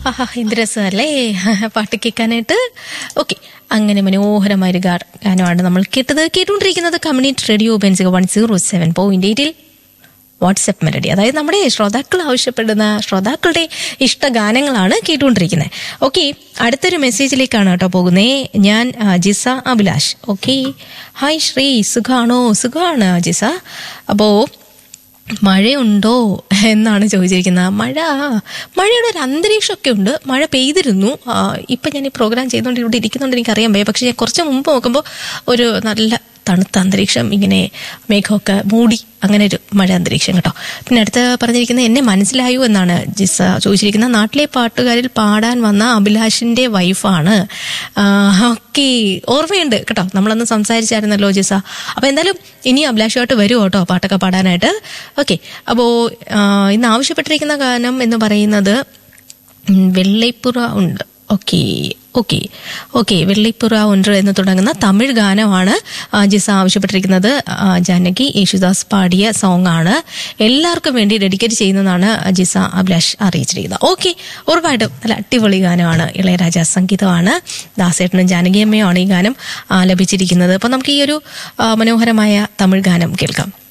ആഹാ എന്ത് രസമല്ലേ പാട്ട് കേൾക്കാനായിട്ട് ഓക്കെ അങ്ങനെ മനോഹരമായ ഒരു ഗാ- ഗാനമാണ് നമ്മൾ കേട്ടത് കേട്ടുകൊണ്ടിരിക്കുന്നത് കമ്മ്യൂണിറ്റി റേഡിയോ ബെൻസിക വൺ സീറോ സെവൻ പോയിന്റ് എയ്റ്റിൽ വാട്സപ്പ് മെലഡി അതായത് നമ്മുടെ ശ്രോതാക്കൾ ആവശ്യപ്പെടുന്ന ശ്രോതാക്കളുടെ ഇഷ്ടഗാനങ്ങളാണ് കേട്ടുകൊണ്ടിരിക്കുന്നത് ഓക്കെ അടുത്തൊരു മെസ്സേജിലേക്കാണ് കേട്ടോ പോകുന്നേ ഞാൻ ആ, ജിസ അഭിലാഷ് ഓക്കെ ഹായ് ശ്രീ സുഖാണോ സുഖമാണ് ജിസ അപ്പോ മഴയുണ്ടോ എന്നാണ് ചോദിച്ചിരിക്കുന്നത് മഴ മഴയുടെ ഒരു അന്തരീക്ഷമൊക്കെ ഉണ്ട് മഴ പെയ്തിരുന്നു ആ, ഇപ്പം ഞാൻ ഈ പ്രോഗ്രാം ചെയ്തുകൊണ്ട് ഇവിടെ ഇരിക്കുന്നുണ്ട് എനിക്കറിയാൻ വയ്യ പക്ഷേ ഞാൻ കുറച്ച് മുമ്പ് നോക്കുമ്പോൾ ഒരു നല്ല തണുത്ത അന്തരീക്ഷം ഇങ്ങനെ മേഘമൊക്കെ മൂടി അങ്ങനെ ഒരു മഴ അന്തരീക്ഷം കേട്ടോ പിന്നെ അടുത്ത് പറഞ്ഞിരിക്കുന്നത് എന്നെ മനസ്സിലായോ എന്നാണ് ജിസ ചോദിച്ചിരിക്കുന്നത് നാട്ടിലെ പാട്ടുകാരിൽ പാടാൻ വന്ന അഭിലാഷിന്റെ വൈഫാണ് ഓക്കെ ഓർമ്മയുണ്ട് കേട്ടോ നമ്മളന്ന് സംസാരിച്ചായിരുന്നല്ലോ ജിസ അപ്പൊ എന്തായാലും ഇനി അഭിലാഷുമായിട്ട് വരുമോ കേട്ടോ പാട്ടൊക്കെ പാടാനായിട്ട് ഓക്കെ അപ്പോ ഇന്ന് ആവശ്യപ്പെട്ടിരിക്കുന്ന ഗാനം എന്ന് പറയുന്നത് ഉം, വെള്ളൈപ്പുറ ഉണ്ട് ഓക്കെ ഓക്കെ ഓക്കെ വെള്ളിപ്പുറ ഒன்று എന്ന് തുടങ്ങുന്ന തമിഴ് ഗാനമാണ് ആ, ജിസ ആവശ്യപ്പെട്ടിരിക്കുന്നത് ആ, ജാനകി യേശുദാസ് പാടിയ സോങ് ആണ് എല്ലാവർക്കും വേണ്ടി ഡെഡിക്കേറ്റ് ചെയ്യുന്നതാണ് ജിസ അഭിലാഷ് അറിയിച്ചിരിക്കുന്നത് ഓക്കെ ഉറപ്പായിട്ടും നല്ല അടിപൊളി ഗാനമാണ് ഇളയരാജ സംഗീതമാണ് ദാസേട്ടനും ജാനകിയമ്മയുമാണ് ഈ ഗാനം ആലപിച്ചിരിക്കുന്നത് അപ്പോൾ നമുക്ക് ഈ ഒരു ആ, മനോഹരമായ തമിഴ് ഗാനം കേൾക്കാം